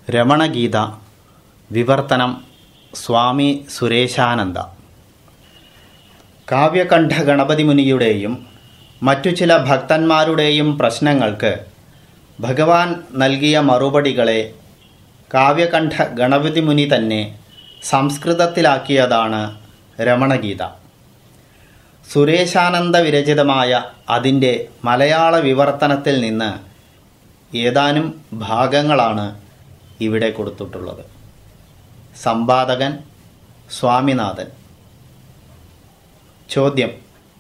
രമണഗീത വിവർത്തനം സ്വാമി സുരേശാനന്ദ കാവ്യകണ്ഠ ഗണപതി മുനിയുടെയും മറ്റു ചില ഭക്തന്മാരുടെയും പ്രശ്നങ്ങൾക്ക് ഭഗവാൻ നൽകിയ മറുപടികളെ കാവ്യകണ്ഠ ഗണപതി മുനി തന്നെ സംസ്കൃതത്തിലാക്കിയതാണ് രമണഗീത സുരേശാനന്ദ വിരചിതമായ അതിൻ്റെ മലയാള വിവർത്തനത്തിൽ നിന്ന് ഏതാനും ഭാഗങ്ങളാണ് ഇവിടെ കൊടുത്തിട്ടുള്ളത് സമ്പാദകൻ സ്വാമിനാഥൻ ചോദ്യം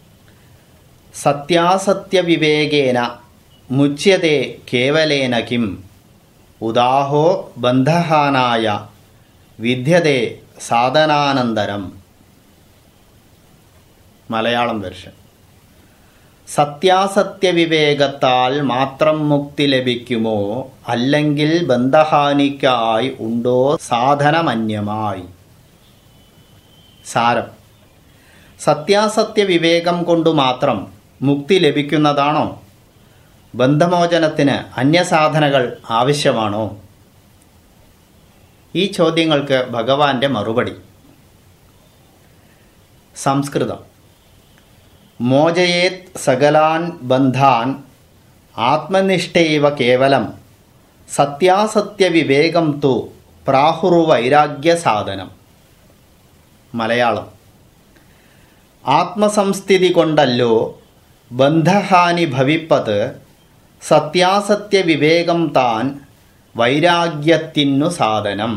സത്യാസത്യവിവേകേന മുച്യത്തെ കേവലേന കിം ഉദാഹോ ബന്ധഹാനായ വിദ്യത്തെ സാധനാനന്തരം മലയാളം വെർഷൻ സത്യാസത്യവിവേകത്താൽ മാത്രം മുക്തി ലഭിക്കുമോ അല്ലെങ്കിൽ ബന്ധഹാനിക്കായി ഉണ്ടോ സാധനമന്യമായി സാരം സത്യാസത്യ വിവേകം കൊണ്ടു മാത്രം മുക്തി ലഭിക്കുന്നതാണോ ബന്ധമോചനത്തിന് അന്യസാധനകൾ ആവശ്യമാണോ ഈ ചോദ്യങ്ങൾക്ക് ഭഗവാന്റെ മറുപടി സംസ്കൃതം മോചയേത് സകലാൻ ബന്ധാൻ ആത്മനിഷ്ഠൈവ കേവലം സത്യാസത്യവിവേകം തു പ്രാഹുർവൈരാഗ്യസാധനം മലയാളം ആത്മസംസ്ഥിതി കൊണ്ടല്ലോ ബന്ധഹാനി ഭവിപ്പത് സത്യാസത്യവിവേകം താൻ വൈരാഗ്യത്തിനു സാധനം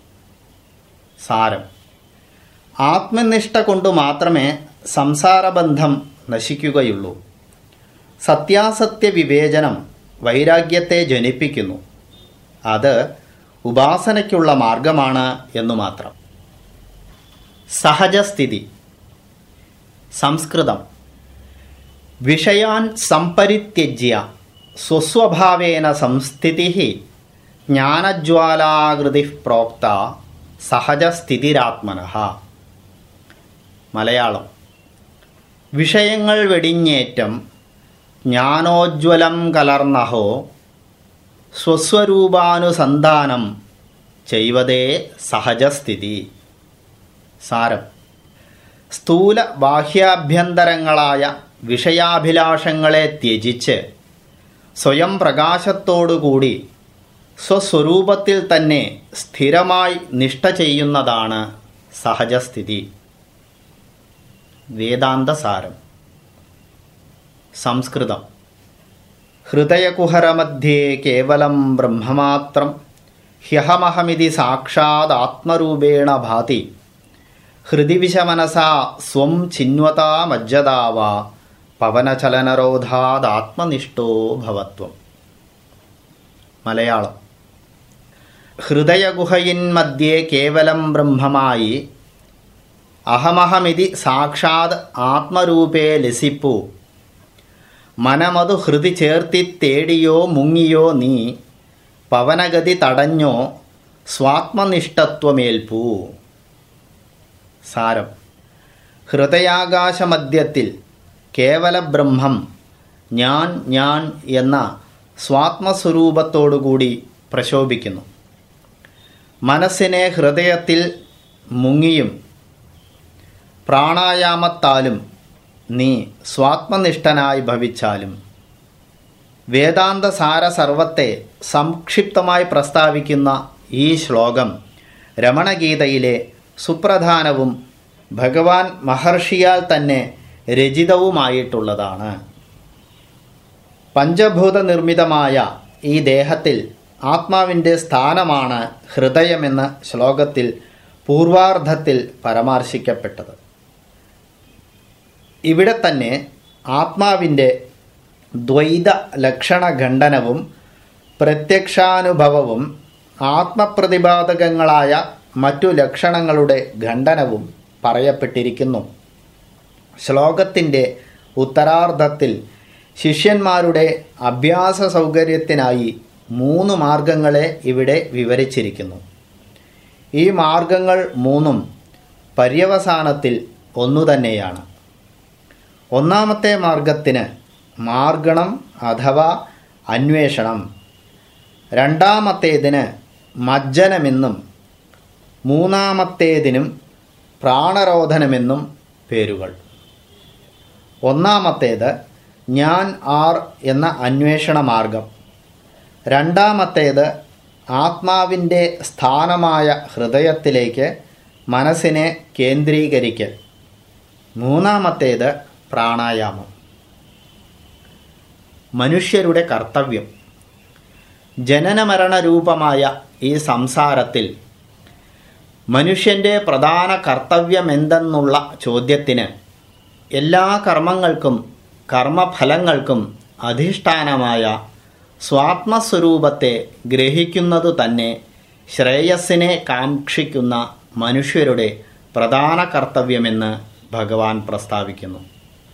സാരം ആത്മനിഷ്ഠ കൊണ്ടു മാത്രമേ സംസാരബന്ധം നശിക്കുകയുള്ളൂ സത്യാസത്യ വിവേചനം വൈരാഗ്യത്തെ ജനിപ്പിക്കുന്നു അത് ഉപാസനയ്ക്കുള്ള മാർഗമാണ് എന്നു മാത്രം സഹജസ്ഥിതി സംസ്കൃതം വിഷയാൻ സംപരിത്യജ്യ സ്വസ്വഭാവേന സംസ്ഥിതി ജ്ഞാനജ്വാലാകൃതി പ്രോക്ത സഹജസ്ഥിതിരാത്മന മലയാളം വിഷയങ്ങൾ വെടിഞ്ഞേറ്റം ജ്ഞാനോജ്വലം കലർന്നഹോ സ്വസ്വരൂപാനുസന്ധാനം ചെയ്വതേ സഹജസ്ഥിതി സാരം സ്ഥൂല ബാഹ്യാഭ്യന്തരങ്ങളായ വിഷയാഭിലാഷങ്ങളെ ത്യജിച്ച് സ്വയം പ്രകാശത്തോടുകൂടി സ്വസ്വരൂപത്തിൽ തന്നെ സ്ഥിരമായി നിഷ്ഠ ചെയ്യുന്നതാണ് സഹജസ്ഥിതി വേദാന്തസാരം സംസ്കൃതം ഹൃദയകുഹരമധ്യേ കേവലം ബ്രഹ്മമാത്രം ഹ്യഹമഹമിതി സാക്ഷാദാത്മരൂപേണ ഭാതി ഹൃദി വിശമനസാ സ്വം ചിന്വതാമജ്ജതാവ പവനചലനരോധാദാത്മനിഷ്ഠോ ഭവത്വം മലയാളം ഹൃദയഗുഹയിന്മധ്യേ കേവലം ബ്രഹ്മമായി അഹമഹമിതി സാക്ഷാത് ആത്മരൂപേ ലസിപ്പു മനമതു ഹൃദി ചേർത്തി തേടിയോ മുങ്ങിയോ നീ പവനഗതി തടഞ്ഞോ സ്വാത്മനിഷ്ഠത്വമേൽപ്പൂ സാരം ഹൃദയാകാശമധ്യത്തിൽ കേവല ബ്രഹ്മം ഞാൻ ഞാൻ എന്ന സ്വാത്മസ്വരൂപത്തോടുകൂടി പ്രശോഭിക്കുന്നു മനസ്സിനെ ഹൃദയത്തിൽ മുങ്ങിയും പ്രാണായാമത്താലും നീ സ്വാത്മനിഷ്ഠനായി ഭവിച്ചാലും വേദാന്ത സാര സർവത്തെ സംക്ഷിപ്തമായി പ്രസ്താവിക്കുന്ന ഈ ശ്ലോകം രമണഗീതയിലെ സുപ്രധാനവും ഭഗവാൻ മഹർഷിയാൽ തന്നെ രചിതവുമായിട്ടുള്ളതാണ് പഞ്ചഭൂത നിർമ്മിതമായ ഈ ദേഹത്തിൽ ആത്മാവിൻ്റെ സ്ഥാനമാണ് ഹൃദയമെന്ന ശ്ലോകത്തിൽ പൂർവാർദ്ധത്തിൽ പരാമർശിക്കപ്പെട്ടത് ഇവിടെ തന്നെ ആത്മാവിൻ്റെ ദ്വൈത ലക്ഷണഖണ്ഡനവും പ്രത്യക്ഷാനുഭവവും ആത്മപ്രതിപാദകങ്ങളായ മറ്റു ലക്ഷണങ്ങളുടെ ഖണ്ഡനവും പറയപ്പെട്ടിരിക്കുന്നു ശ്ലോകത്തിൻ്റെ ഉത്തരാർദ്ധത്തിൽ ശിഷ്യന്മാരുടെ അഭ്യാസ സൗകര്യത്തിനായി മൂന്ന് മാർഗങ്ങളെ ഇവിടെ വിവരിച്ചിരിക്കുന്നു ഈ മാർഗങ്ങൾ മൂന്നും പര്യവസാനത്തിൽ ഒന്നു തന്നെയാണ് ഒന്നാമത്തെ മാർഗത്തിന് മാർഗണം അഥവാ അന്വേഷണം രണ്ടാമത്തേതിന് മജ്ജനമെന്നും മൂന്നാമത്തേതിനും പ്രാണരോധനമെന്നും പേരുകൾ ഒന്നാമത്തേത് ഞാൻ ആർ എന്ന അന്വേഷണ മാർഗം രണ്ടാമത്തേത് ആത്മാവിൻ്റെ സ്ഥാനമായ ഹൃദയത്തിലേക്ക് മനസ്സിനെ കേന്ദ്രീകരിക്കൽ മൂന്നാമത്തേത് പ്രാണായാമം മനുഷ്യരുടെ കർത്തവ്യം ജനനമരണ രൂപമായ ഈ സംസാരത്തിൽ മനുഷ്യൻ്റെ പ്രധാന കർത്തവ്യമെന്തെന്നുള്ള ചോദ്യത്തിന് എല്ലാ കർമ്മങ്ങൾക്കും കർമ്മഫലങ്ങൾക്കും അധിഷ്ഠാനമായ സ്വാത്മസ്വരൂപത്തെ ഗ്രഹിക്കുന്നതു തന്നെ ശ്രേയസ്സിനെ കാക്ഷിക്കുന്ന മനുഷ്യരുടെ പ്രധാന കർത്തവ്യമെന്ന് ഭഗവാൻ പ്രസ്താവിക്കുന്നു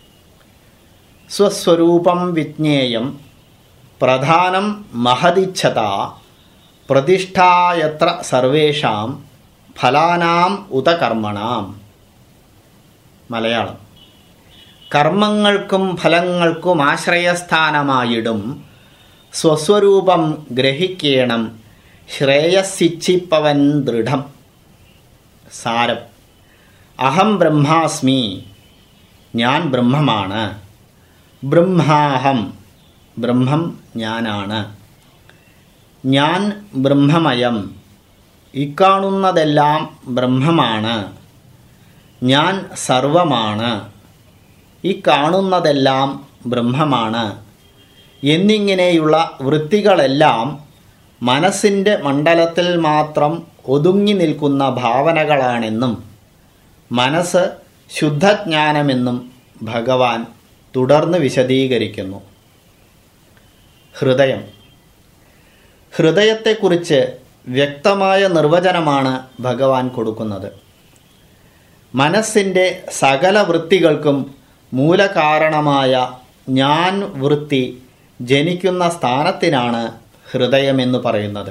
സ്വസ്വരൂപം വിജ്ഞേയം പ്രധാനം മഹദിച്ഛത പ്രതിഷ്ഠായത്ര സർവേഷാം ഫലാനാം ഉത കർമ്മണാം മലയാളം കർമ്മങ്ങൾക്കും ഫലങ്ങൾക്കും ആശ്രയസ്ഥാനമായിടും സ്വസ്വരൂപം ഗ്രഹിക്കേണം ശ്രേയസ്സിച്ഛിപ്പവൻ ദൃഢം സാരം അഹം ബ്രഹ്മാസ്മി ഞാൻ ബ്രഹ്മമാണ് ബ്രഹ്മാഹം ബ്രഹ്മം ഞാനാണ് ഞാൻ ബ്രഹ്മമയം ഇക്കാണുന്നതെല്ലാം ബ്രഹ്മമാണ് ഞാൻ സർവമാണ് ഈ കാണുന്നതെല്ലാം ബ്രഹ്മമാണ് എന്നിങ്ങനെയുള്ള വൃത്തികളെല്ലാം മനസ്സിൻ്റെ മണ്ഡലത്തിൽ മാത്രം ഒതുങ്ങി നിൽക്കുന്ന ഭാവനകളാണെന്നും മനസ്സ് ശുദ്ധജ്ഞാനമെന്നും ഭഗവാൻ തുടർന്ന് വിശദീകരിക്കുന്നു ഹൃദയം ഹൃദയത്തെക്കുറിച്ച് വ്യക്തമായ നിർവചനമാണ് ഭഗവാൻ കൊടുക്കുന്നത് മനസ്സിൻ്റെ സകല വൃത്തികൾക്കും മൂലകാരണമായ ഞാൻ വൃത്തി ജനിക്കുന്ന സ്ഥാനത്തിനാണ് ഹൃദയമെന്ന് പറയുന്നത്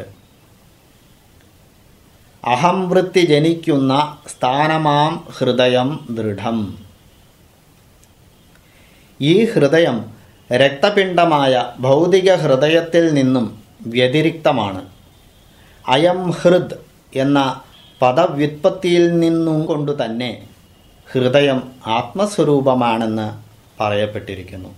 അഹം വൃത്തി ജനിക്കുന്ന സ്ഥാനമാം ഹൃദയം ദൃഢം ഈ ഹൃദയം രക്തപിണ്ഡമായ ഭൗതിക ഹൃദയത്തിൽ നിന്നും വ്യതിരിക്തമാണ് അയം ഹൃദ് എന്ന പദവ്യുത്പത്തിയിൽ നിന്നും കൊണ്ടു തന്നെ ഹൃദയം ആത്മസ്വരൂപമാണെന്ന് പറയപ്പെട്ടിരിക്കുന്നു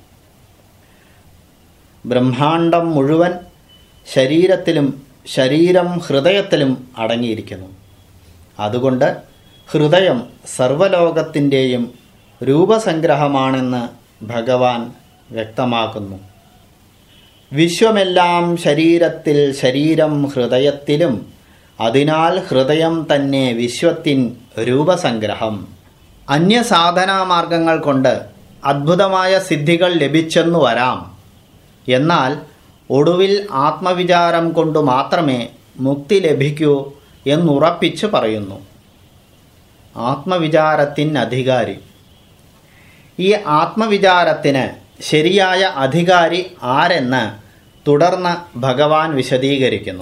ബ്രഹ്മാണ്ടം മുഴുവൻ ശരീരത്തിലും ശരീരം ഹൃദയത്തിലും അടങ്ങിയിരിക്കുന്നു അതുകൊണ്ട് ഹൃദയം സർവലോകത്തിൻ്റെയും രൂപസംഗ്രഹമാണെന്ന് ഭഗവാൻ വ്യക്തമാക്കുന്നു വിശ്വമെല്ലാം ശരീരത്തിൽ ശരീരം ഹൃദയത്തിലും അതിനാൽ ഹൃദയം തന്നെ വിശ്വത്തിൻ രൂപസംഗ്രഹം അന്യസാധനാമാർഗങ്ങൾ കൊണ്ട് അദ്ഭുതമായ സിദ്ധികൾ ലഭിച്ചെന്നു വരാം എന്നാൽ ഒടുവിൽ ആത്മവിചാരം കൊണ്ട് മാത്രമേ മുക്തി ലഭിക്കൂ എന്നുറപ്പിച്ച് പറയുന്നു ആത്മവിചാരത്തിന് അധികാരി ഈ ആത്മവിചാരത്തിന് ശരിയായ അധികാരി ആരെന്ന് തുടർന്ന് ഭഗവാൻ വിശദീകരിക്കുന്നു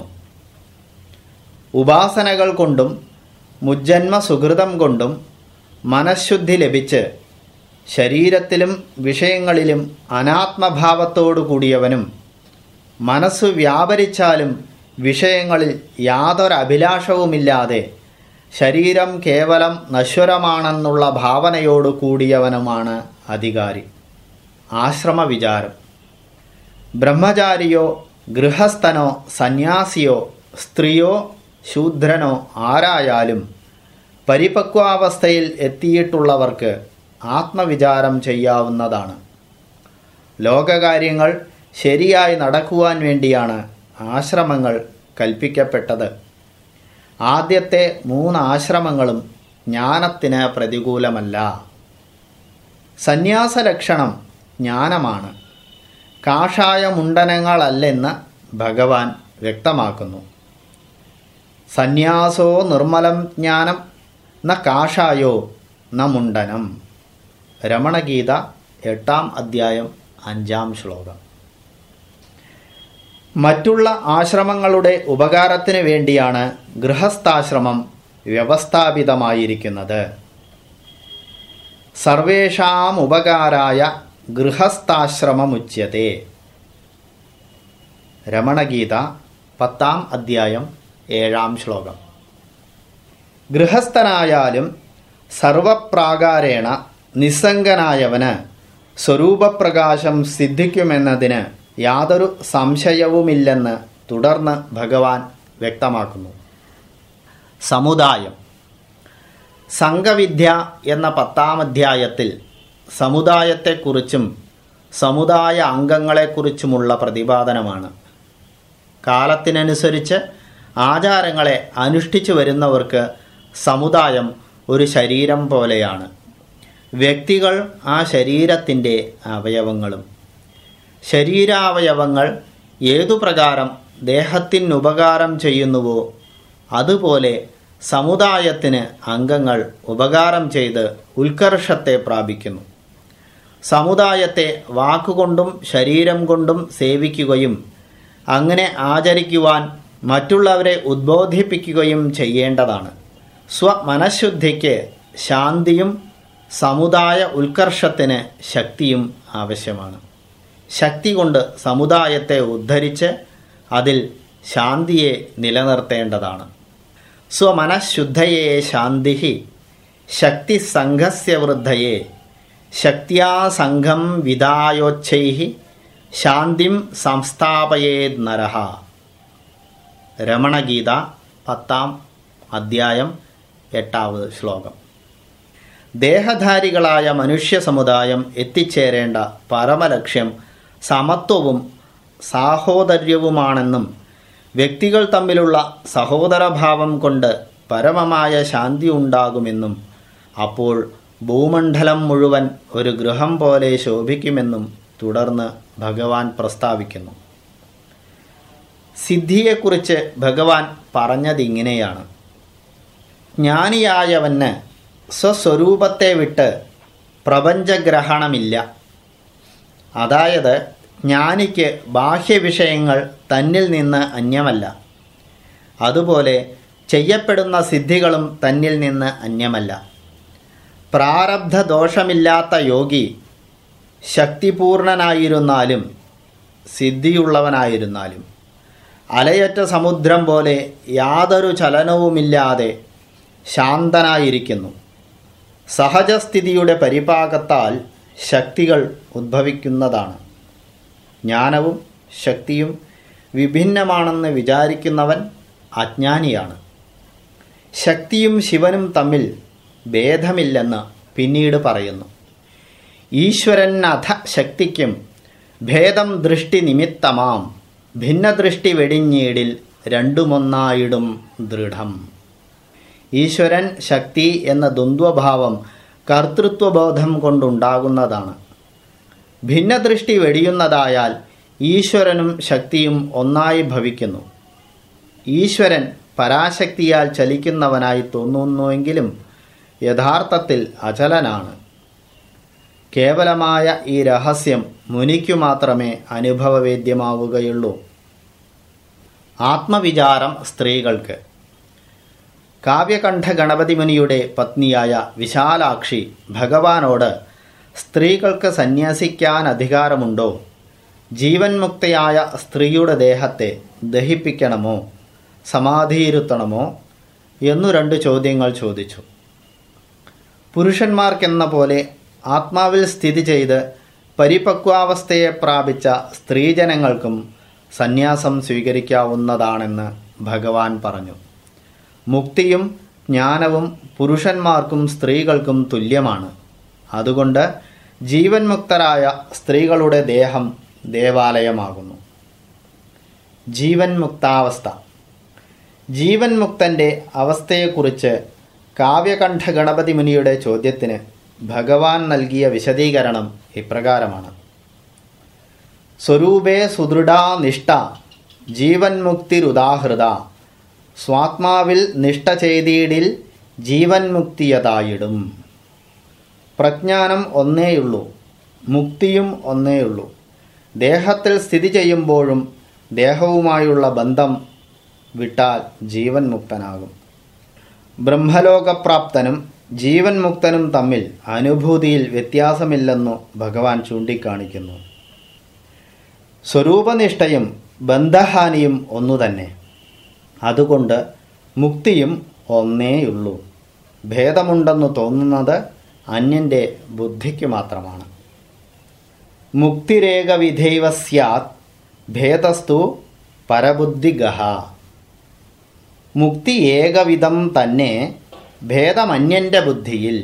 ഉപാസനകൾ കൊണ്ടും മുജ്ജന്മ സുഹൃതം കൊണ്ടും മനഃശുദ്ധി ലഭിച്ച് ശരീരത്തിലും വിഷയങ്ങളിലും അനാത്മഭാവത്തോടു കൂടിയവനും മനസ്സ് വ്യാപരിച്ചാലും വിഷയങ്ങളിൽ യാതൊരു അഭിലാഷവുമില്ലാതെ ശരീരം കേവലം നശ്വരമാണെന്നുള്ള ഭാവനയോടു കൂടിയവനുമാണ് അധികാരി ആശ്രമവിചാരം ബ്രഹ്മചാരിയോ ഗൃഹസ്ഥനോ സന്യാസിയോ സ്ത്രീയോ ശൂദ്രനോ ആരായാലും പരിപക്വാവസ്ഥയിൽ എത്തിയിട്ടുള്ളവർക്ക് ആത്മവിചാരം ചെയ്യാവുന്നതാണ് ലോകകാര്യങ്ങൾ ശരിയായി നടക്കുവാൻ വേണ്ടിയാണ് ആശ്രമങ്ങൾ കൽപ്പിക്കപ്പെട്ടത് ആദ്യത്തെ മൂന്ന് ആശ്രമങ്ങളും ജ്ഞാനത്തിന് പ്രതികൂലമല്ല സന്യാസലക്ഷണം ജ്ഞാനമാണ് കാഷായ മുണ്ടനങ്ങളല്ലെന്ന് ഭഗവാൻ വ്യക്തമാക്കുന്നു സന്യാസോ നിർമ്മലം ജ്ഞാനം ന കാഷായോ ന മുണ്ടനം രമണഗീത എട്ടാം അധ്യായം അഞ്ചാം ശ്ലോകം മറ്റുള്ള ആശ്രമങ്ങളുടെ ഉപകാരത്തിന് വേണ്ടിയാണ് ഗൃഹസ്ഥാശ്രമം വ്യവസ്ഥാപിതമായിരിക്കുന്നത് സർവേഷാം ഉപകാരായ ഗൃഹസ്ഥാശ്രമമുച്യത്തെ രമണഗീത പത്താം അധ്യായം ഏഴാം ശ്ലോകം ഗൃഹസ്ഥനായാലും സർവപ്രാകാരേണ നിസ്സംഗനായവന് സ്വരൂപപ്രകാശം സിദ്ധിക്കുമെന്നതിന് യാതൊരു സംശയവുമില്ലെന്ന് തുടർന്ന് ഭഗവാൻ വ്യക്തമാക്കുന്നു സമുദായം സംഘവിദ്യ എന്ന പത്താം അധ്യായത്തിൽ സമുദായത്തെക്കുറിച്ചും സമുദായ അംഗങ്ങളെക്കുറിച്ചുമുള്ള പ്രതിപാദനമാണ് കാലത്തിനനുസരിച്ച് ആചാരങ്ങളെ അനുഷ്ഠിച്ചു വരുന്നവർക്ക് സമുദായം ഒരു ശരീരം പോലെയാണ് വ്യക്തികൾ ആ ശരീരത്തിൻ്റെ അവയവങ്ങളും ശരീരാവയവങ്ങൾ ഏതു പ്രകാരം ദേഹത്തിന് ഉപകാരം ചെയ്യുന്നുവോ അതുപോലെ സമുദായത്തിന് അംഗങ്ങൾ ഉപകാരം ചെയ്ത് ഉത്കർഷത്തെ പ്രാപിക്കുന്നു സമുദായത്തെ വാക്കുകൊണ്ടും ശരീരം കൊണ്ടും സേവിക്കുകയും അങ്ങനെ ആചരിക്കുവാൻ മറ്റുള്ളവരെ ഉദ്ബോധിപ്പിക്കുകയും ചെയ്യേണ്ടതാണ് സ്വമനഃശുദ്ധിക്ക് ശാന്തിയും സമുദായ ഉത്കർഷത്തിന് ശക്തിയും ആവശ്യമാണ് ശക്തി കൊണ്ട് സമുദായത്തെ ഉദ്ധരിച്ച് അതിൽ ശാന്തിയെ നിലനിർത്തേണ്ടതാണ് സ്വമനഃശുദ്ധയെ ശാന്തി ശക്തിസംഘസ്യ വൃദ്ധയെ ശക്തിയാ സംഘം വിദായോച്ഛൈ ശാന്തിം സംസ്ഥാപയേത് നരഹ രമണഗീത പത്താം അധ്യായം എട്ടാവത് ശ്ലോകം ദേഹധാരികളായ മനുഷ്യ സമുദായം എത്തിച്ചേരേണ്ട പരമലക്ഷ്യം സമത്വവും സാഹോദര്യവുമാണെന്നും വ്യക്തികൾ തമ്മിലുള്ള സഹോദരഭാവം കൊണ്ട് പരമമായ ശാന്തി ഉണ്ടാകുമെന്നും അപ്പോൾ ഭൂമണ്ഡലം മുഴുവൻ ഒരു ഗൃഹം പോലെ ശോഭിക്കുമെന്നും തുടർന്ന് ഭഗവാൻ പ്രസ്താവിക്കുന്നു സിദ്ധിയെക്കുറിച്ച് ഭഗവാൻ പറഞ്ഞതിങ്ങനെയാണ് ജ്ഞാനിയായവന് സ്വസ്വരൂപത്തെ വിട്ട് പ്രപഞ്ചഗ്രഹണമില്ല അതായത് ജ്ഞാനിക്ക് ബാഹ്യവിഷയങ്ങൾ തന്നിൽ നിന്ന് അന്യമല്ല അതുപോലെ ചെയ്യപ്പെടുന്ന സിദ്ധികളും തന്നിൽ നിന്ന് അന്യമല്ല പ്രാരബ്ധ ദോഷമില്ലാത്ത യോഗി ശക്തിപൂർണനായിരുന്നാലും സിദ്ധിയുള്ളവനായിരുന്നാലും അലയറ്റ സമുദ്രം പോലെ യാതൊരു ചലനവുമില്ലാതെ ശാന്തനായിരിക്കുന്നു സഹജസ്ഥിതിയുടെ പരിപാകത്താൽ ശക്തികൾ ഉദ്ഭവിക്കുന്നതാണ് ജ്ഞാനവും ശക്തിയും വിഭിന്നമാണെന്ന് വിചാരിക്കുന്നവൻ അജ്ഞാനിയാണ് ശക്തിയും ശിവനും തമ്മിൽ ഭേദമില്ലെന്ന് പിന്നീട് പറയുന്നു ഈശ്വരൻ അധ ശക്തിക്കും ഭേദം ദൃഷ്ടി നിമിത്തമാം ഭിന്നദൃഷ്ടി വെടിഞ്ഞീടിൽ രണ്ടുമൊന്നായിടും ദൃഢം ഈശ്വരൻ ശക്തി എന്ന ദ്വന്ദ്വഭാവം കർത്തൃത്വബോധം കൊണ്ടുണ്ടാകുന്നതാണ് ഭിന്നദൃഷ്ടി വെടിയുന്നതായാൽ ഈശ്വരനും ശക്തിയും ഒന്നായി ഭവിക്കുന്നു ഈശ്വരൻ പരാശക്തിയാൽ ചലിക്കുന്നവനായി തോന്നുന്നുവെങ്കിലും യഥാർത്ഥത്തിൽ അചലനാണ് കേവലമായ ഈ രഹസ്യം മുനിക്കു മാത്രമേ അനുഭവവേദ്യമാവുകയുള്ളൂ ആത്മവിചാരം സ്ത്രീകൾക്ക് കാവ്യകണ്ഠ ഗണപതി മുനിയുടെ പത്നിയായ വിശാലാക്ഷി ഭഗവാനോട് സ്ത്രീകൾക്ക് സന്യസിക്കാൻ അധികാരമുണ്ടോ ജീവൻ മുക്തയായ സ്ത്രീയുടെ ദേഹത്തെ ദഹിപ്പിക്കണമോ സമാധിയിരുത്തണമോ എന്നു രണ്ട് ചോദ്യങ്ങൾ ചോദിച്ചു പുരുഷന്മാർക്കെന്ന പോലെ ആത്മാവിൽ സ്ഥിതി ചെയ്ത് പരിപക്വാവസ്ഥയെ പ്രാപിച്ച സ്ത്രീജനങ്ങൾക്കും സന്യാസം സ്വീകരിക്കാവുന്നതാണെന്ന് ഭഗവാൻ പറഞ്ഞു മുക്തിയും ജ്ഞാനവും പുരുഷന്മാർക്കും സ്ത്രീകൾക്കും തുല്യമാണ് അതുകൊണ്ട് ജീവൻ മുക്തരായ സ്ത്രീകളുടെ ദേഹം ദേവാലയമാകുന്നു ജീവൻ മുക്താവസ്ഥ ജീവൻ മുക്തൻ്റെ അവസ്ഥയെക്കുറിച്ച് കാവ്യകണ്ഠ ഗണപതി മുനിയുടെ ചോദ്യത്തിന് ഭഗവാൻ നൽകിയ വിശദീകരണം ഇപ്രകാരമാണ് സ്വരൂപേ സുദൃഢാ നിഷ്ഠ ജീവൻ മുക്തിരുദാഹൃത സ്വാത്മാവിൽ നിഷ്ഠ ചെയ്തിടിൽ ജീവൻ മുക്തിയതായിടും പ്രജ്ഞാനം ഒന്നേയുള്ളൂ മുക്തിയും ഒന്നേയുള്ളൂ ദേഹത്തിൽ സ്ഥിതി ചെയ്യുമ്പോഴും ദേഹവുമായുള്ള ബന്ധം വിട്ടാൽ ജീവൻ മുക്തനാകും ബ്രഹ്മലോകപ്രാപ്തനും ജീവൻ മുക്തനും തമ്മിൽ അനുഭൂതിയിൽ വ്യത്യാസമില്ലെന്നു ഭഗവാൻ ചൂണ്ടിക്കാണിക്കുന്നു സ്വരൂപനിഷ്ഠയും ബന്ധഹാനിയും ഒന്നുതന്നെ അതുകൊണ്ട് മുക്തിയും ഒന്നേയുള്ളൂ ഭേദമുണ്ടെന്ന് തോന്നുന്നത് അന്യൻ്റെ ബുദ്ധിക്ക് മാത്രമാണ് മുക്തിരേഖ വിധൈവ സ്യാത് ഭേദസ്തു പരബുദ്ധിഗഹ മുക്തി ഏകവിധം തന്നെ ഭേദമന്യൻ്റെ ബുദ്ധിയിൽ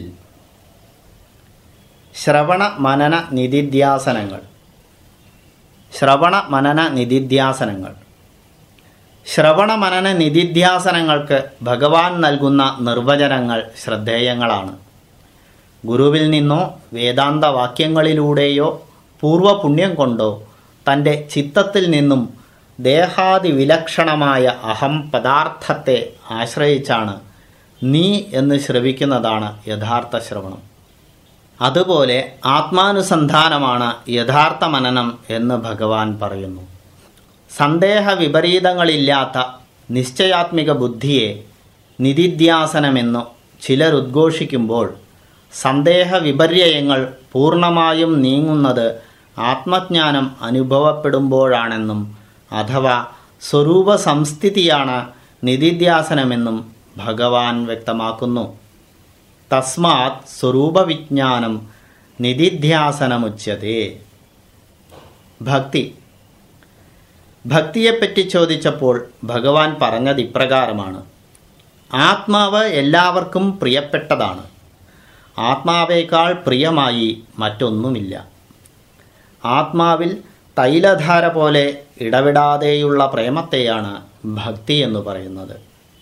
ശ്രവണ മനന നിധിധ്യാസനങ്ങൾ ശ്രവണ മനന നിധിധ്യാസനങ്ങൾ ശ്രവണ മനന നിധിധ്യാസനങ്ങൾക്ക് ഭഗവാൻ നൽകുന്ന നിർവചനങ്ങൾ ശ്രദ്ധേയങ്ങളാണ് ഗുരുവിൽ നിന്നോ വേദാന്ത വാക്യങ്ങളിലൂടെയോ പൂർവപുണ്യം കൊണ്ടോ തൻ്റെ ചിത്തത്തിൽ നിന്നും ദേഹാദി വിലക്ഷണമായ അഹം പദാർത്ഥത്തെ ആശ്രയിച്ചാണ് നീ എന്ന് ശ്രവിക്കുന്നതാണ് യഥാർത്ഥ ശ്രവണം അതുപോലെ ആത്മാനുസന്ധാനമാണ് യഥാർത്ഥ മനനം എന്ന് ഭഗവാൻ പറയുന്നു സന്ദേഹ വിപരീതങ്ങളില്ലാത്ത നിശ്ചയാത്മിക ബുദ്ധിയെ നിധിധ്യാസനമെന്നു ചിലരുദ്ഘോഷിക്കുമ്പോൾ സന്ദേഹ വിപര്യയങ്ങൾ പൂർണ്ണമായും നീങ്ങുന്നത് ആത്മജ്ഞാനം അനുഭവപ്പെടുമ്പോഴാണെന്നും അഥവാ സ്വരൂപ സംസ്ഥിതിയാണ് നിധിധ്യാസനമെന്നും ഭഗവാൻ വ്യക്തമാക്കുന്നു തസ്മാത് സ്വരൂപവിജ്ഞാനം നിധിധ്യാസനമുച്യതേ ഭക്തി ഭക്തിയെപ്പറ്റി ചോദിച്ചപ്പോൾ ഭഗവാൻ പറഞ്ഞത് ഇപ്രകാരമാണ് ആത്മാവ് എല്ലാവർക്കും പ്രിയപ്പെട്ടതാണ് ആത്മാവേക്കാൾ പ്രിയമായി മറ്റൊന്നുമില്ല ആത്മാവിൽ തൈലധാര പോലെ ഇടവിടാതെയുള്ള പ്രേമത്തെയാണ് ഭക്തി എന്ന് പറയുന്നത്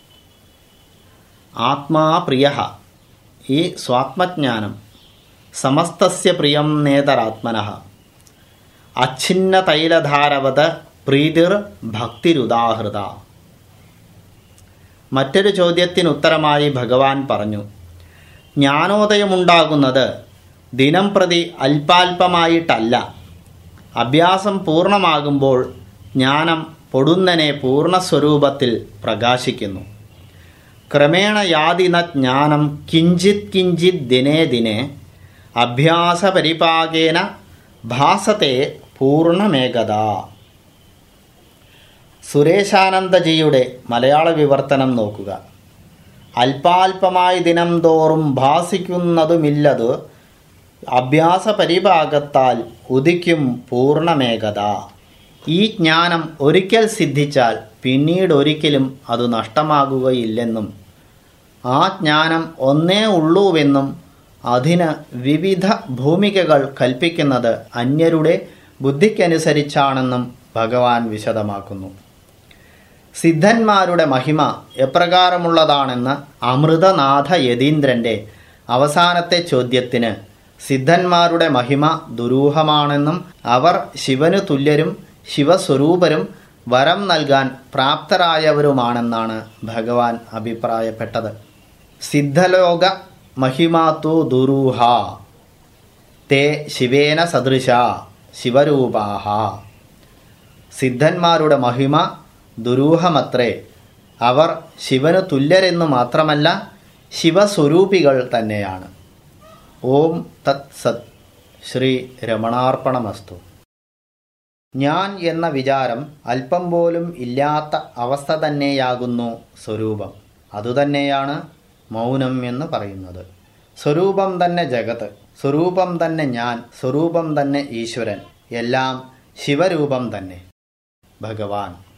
ആത്മാ പ്രിയ ഈ സ്വാത്മജ്ഞാനം സമസ്തസ്യ പ്രിയം നേതരാത്മന അച്ഛിന്ന തൈലധാരവത് പ്രീതിർ ഭക്തിരുദാഹൃത മറ്റൊരു ചോദ്യത്തിനുത്തരമായി ഭഗവാൻ പറഞ്ഞു ജ്ഞാനോദയമുണ്ടാകുന്നത് ദിനം പ്രതി അല്പാൽപമായിട്ടല്ല അഭ്യാസം പൂർണ്ണമാകുമ്പോൾ ജ്ഞാനം പൊടുന്നനെ പൂർണ്ണസ്വരൂപത്തിൽ പ്രകാശിക്കുന്നു ക്രമേണ യാതിന ജ്ഞാനം കിഞ്ചിത് കിഞ്ചിത് ദിനേ ദിനെ അഭ്യാസപരിപാകേന ഭാസത്തെ പൂർണ്ണമേകത സുരേശാനന്ദജിയുടെ മലയാള വിവർത്തനം നോക്കുക അല്പാൽപമായി ദിനം തോറും ഭാസിക്കുന്നതുമില്ലത് അഭ്യാസ പരിഭാഗത്താൽ ഉദിക്കും പൂർണ്ണമേകത ഈ ജ്ഞാനം ഒരിക്കൽ സിദ്ധിച്ചാൽ പിന്നീട് ഒരിക്കലും അത് നഷ്ടമാകുകയില്ലെന്നും ആ ജ്ഞാനം ഒന്നേ ഉള്ളൂവെന്നും അതിന് വിവിധ ഭൂമികകൾ കൽപ്പിക്കുന്നത് അന്യരുടെ ബുദ്ധിക്കനുസരിച്ചാണെന്നും ഭഗവാൻ വിശദമാക്കുന്നു സിദ്ധന്മാരുടെ മഹിമ എപ്രകാരമുള്ളതാണെന്ന് അമൃതനാഥ യതീന്ദ്രൻ്റെ അവസാനത്തെ ചോദ്യത്തിന് സിദ്ധന്മാരുടെ മഹിമ ദുരൂഹമാണെന്നും അവർ ശിവനു തുല്യരും ശിവസ്വരൂപരും വരം നൽകാൻ പ്രാപ്തരായവരുമാണെന്നാണ് ഭഗവാൻ അഭിപ്രായപ്പെട്ടത് സിദ്ധലോക മഹിമാത്തു ദുരൂഹ തേ ശിവേന സദൃശ ശിവരൂപാഹ സിദ്ധന്മാരുടെ മഹിമ ദുരൂഹമത്രേ അവർ ശിവനു തുല്യരെന്നു മാത്രമല്ല ശിവസ്വരൂപികൾ തന്നെയാണ് ഓം തത് സത് ശ്രീ രമണാർപ്പണമസ്തു ഞാൻ എന്ന വിചാരം അല്പം പോലും ഇല്ലാത്ത അവസ്ഥ തന്നെയാകുന്നു സ്വരൂപം അതുതന്നെയാണ് മൗനം എന്ന് പറയുന്നത് സ്വരൂപം തന്നെ ജഗത്ത് സ്വരൂപം തന്നെ ഞാൻ സ്വരൂപം തന്നെ ഈശ്വരൻ എല്ലാം ശിവരൂപം തന്നെ ഭഗവാൻ